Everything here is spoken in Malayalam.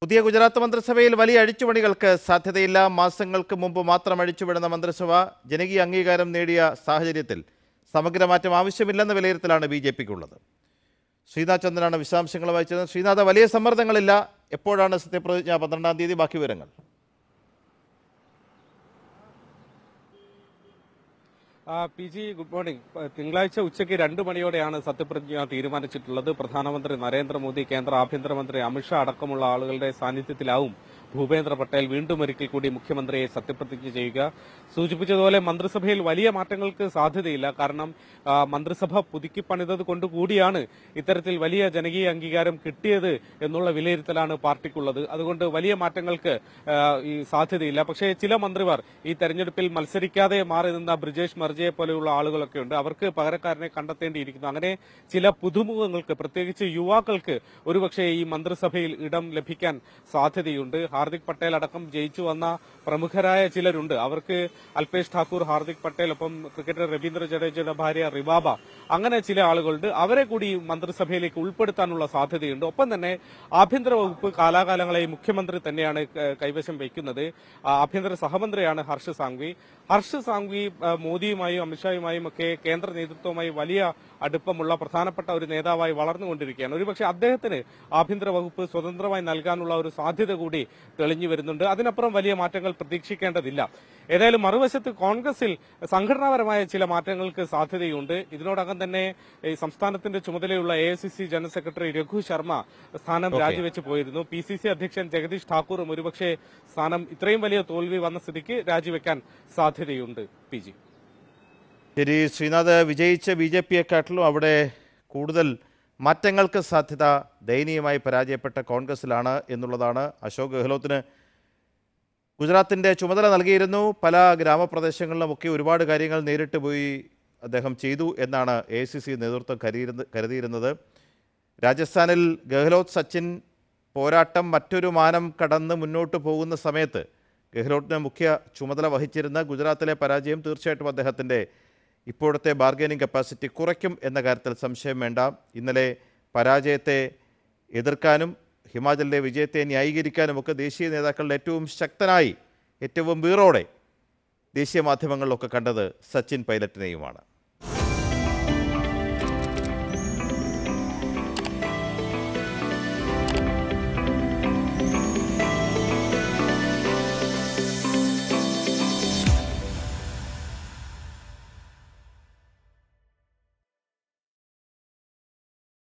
പുതിയ ഗുജറാത്ത് മന്ത്രിസഭയിൽ വലിയ അഴിച്ചുപണികൾക്ക് സാധ്യതയില്ല മാസങ്ങൾക്ക് മുമ്പ് മാത്രം അഴിച്ചുവിടുന്ന മന്ത്രിസഭ ജനകീയ അംഗീകാരം നേടിയ സാഹചര്യത്തിൽ സമഗ്രമാറ്റം ആവശ്യമില്ലെന്ന വിലയിരുത്തലാണ് ബി ജെ പിക്കുള്ളത് ശ്രീനാഥ് ചന്ദ്രനാണ് വിശദാംശങ്ങൾ വായിച്ചത് ശ്രീനാഥ് വലിയ സമ്മർദ്ദങ്ങളില്ല എപ്പോഴാണ് സത്യപ്രതിജ്ഞ പന്ത്രണ്ടാം തീയതി ബാക്കി വിവരങ്ങൾ ആ, പി ജി ഗുഡ് മോർണിംഗ് പ- തിങ്കളാഴ്ച ഉച്ചയ്ക്ക് രണ്ട് മണിയോടെയാണ് സത്യപ്രതിജ്ഞ തീരുമാനിച്ചിട്ടുള്ളത് പ്രധാനമന്ത്രി നരേന്ദ്രമോദി കേന്ദ്ര ആഭ്യന്തരമന്ത്രി അമിത്ഷാ അടക്കമുള്ള ആളുകളുടെ സാന്നിധ്യത്തിലാവും ഭൂപേന്ദ്ര പട്ടേൽ വീണ്ടും ഒരിക്കൽ കൂടി മുഖ്യമന്ത്രിയെ സത്യപ്രതിജ്ഞ ചെയ്യുക സൂചിപ്പിച്ചതുപോലെ മന്ത്രിസഭയിൽ വലിയ മാറ്റങ്ങൾക്ക് സാധ്യതയില്ല കാരണം ആ, മന്ത്രിസഭ പുതുക്കി പണിതത് കൊണ്ടുകൂടിയാണ് ഇത്തരത്തിൽ വലിയ ജനകീയ അംഗീകാരം കിട്ടിയത് എന്നുള്ള വിലയിരുത്തലാണ് പാർട്ടിക്കുള്ളത് അതുകൊണ്ട് വലിയ മാറ്റങ്ങൾക്ക് ആ, ഈ സാധ്യതയില്ല പക്ഷേ ചില മന്ത്രിമാർ ഈ തെരഞ്ഞെടുപ്പിൽ മത്സരിക്കാതെ മാറി നിന്ന ബ്രിജേഷ് മർജയെ പോലെയുള്ള ആളുകളൊക്കെ ഉണ്ട് അവർക്ക് പകരക്കാരനെ കണ്ടെത്തേണ്ടിയിരിക്കുന്നു അങ്ങനെ ചില പുതുമുഖങ്ങൾക്ക് പ്രത്യേകിച്ച് യുവാക്കൾക്ക് ഒരുപക്ഷെ ഈ മന്ത്രിസഭയിൽ ഇടം ലഭിക്കാൻ സാധ്യതയുണ്ട് ഹാർദിക് പട്ടേൽ അടക്കം ജയിച്ചു വന്ന പ്രമുഖരായ ചിലരുണ്ട് അവർക്ക് അൽപേഷ് ഠാക്കൂർ ഹാർദിക് പട്ടേൽ ഒപ്പം ക്രിക്കറ്റർ രവീന്ദ്ര ജഡേജയുടെ ഭാര്യ റിബാബ അങ്ങനെ ചില ആളുകളുണ്ട് അവരെ കൂടി മന്ത്രിസഭയിലേക്ക് ഉൾപ്പെടുത്താനുള്ള സാധ്യതയുണ്ട് ഒപ്പം തന്നെ ആഭ്യന്തര വകുപ്പ് കാലാകാലങ്ങളായി മുഖ്യമന്ത്രി തന്നെയാണ് ക- കൈവശം വയ്ക്കുന്നത് ആ, ആഭ്യന്തര സഹമന്ത്രിയാണ് ഹർഷ് സാങ്വി ഹർഷ് സാങ്വി ആ, മോദിയുമായും അമിത്ഷായുമായും ഒക്കെ കേന്ദ്ര നേതൃത്വവുമായി വലിയ അടുപ്പമുള്ള പ്രധാനപ്പെട്ട ഒരു നേതാവായി വളർന്നുകൊണ്ടിരിക്കുകയാണ് ഒരുപക്ഷെ അദ്ദേഹത്തിന് ആഭ്യന്തര വകുപ്പ് സ്വതന്ത്രമായി നൽകാനുള്ള ഒരു സാധ്യത കൂടി തെളിഞ്ഞു വരുന്നുണ്ട് അതിനപ്പുറം വലിയ മാറ്റങ്ങൾ പ്രതീക്ഷിക്കേണ്ടതില്ല ഏതായാലും മറുവശത്ത് കോൺഗ്രസിൽ സംഘടനാപരമായ ചില മാറ്റങ്ങൾക്ക് സാധ്യതയുണ്ട് ഇതിനോടകം തന്നെ ഈ സംസ്ഥാനത്തിന്റെ ചുമതലയുള്ള A general secretary Raghu Sharma സ്ഥാനം Okay. രാജിവെച്ച് പോയിരുന്നു പി സി സി അധ്യക്ഷൻ ജഗദീഷ് ഠാക്കൂറും ഒരുപക്ഷെ സ്ഥാനം ഇത്രയും വലിയ തോൽവി വന്ന സ്ഥിതിക്ക് രാജിവെക്കാൻ സാധ്യതയുണ്ട് പി ജി ശരി ശ്രീനാഥ് വിജയിച്ച ബി ജെ പിയെക്കാട്ടിലും അവിടെ കൂടുതൽ മാറ്റങ്ങൾക്ക് സാധ്യത ദയനീയമായി പരാജയപ്പെട്ട കോൺഗ്രസിലാണ് എന്നുള്ളതാണ് അശോക് ഗെഹ്ലോത്തിന് ഗുജറാത്തിൻ്റെ ചുമതല നൽകിയിരുന്നു പല ഗ്രാമപ്രദേശങ്ങളിലുമൊക്കെ ഒരുപാട് കാര്യങ്ങൾ നേരിട്ട് പോയി അദ്ദേഹം ചെയ്തു എന്നാണ് എ സി സി നേതൃത്വം കരുതിയിരുന്ന കരുതിയിരുന്നത് രാജസ്ഥാനിൽ ഗെഹ്ലോത്ത് സച്ചിൻ പോരാട്ടം മറ്റൊരു മാനം കടന്ന് മുന്നോട്ട് പോകുന്ന സമയത്ത് ഗെഹ്ലോട്ടിന് മുഖ്യ ചുമതല വഹിച്ചിരുന്ന ഗുജറാത്തിലെ പരാജയം തീർച്ചയായിട്ടും അദ്ദേഹത്തിൻ്റെ ഇപ്പോഴത്തെ ബാർഗൈനിങ് കപ്പാസിറ്റി കുറയ്ക്കും എന്ന കാര്യത്തിൽ സംശയം വേണ്ട ഇന്നലെ പരാജയത്തെ എതിർക്കാനും ഹിമാചലിലെ വിജയത്തെ ന്യായീകരിക്കാനും ഒക്കെ ദേശീയ നേതാക്കളുടെ ഏറ്റവും ശക്തനായി ഏറ്റവും വീറോടെ ദേശീയ മാധ്യമങ്ങളിലൊക്കെ കണ്ടത് സച്ചിൻ പൈലറ്റിനെയുമാണ്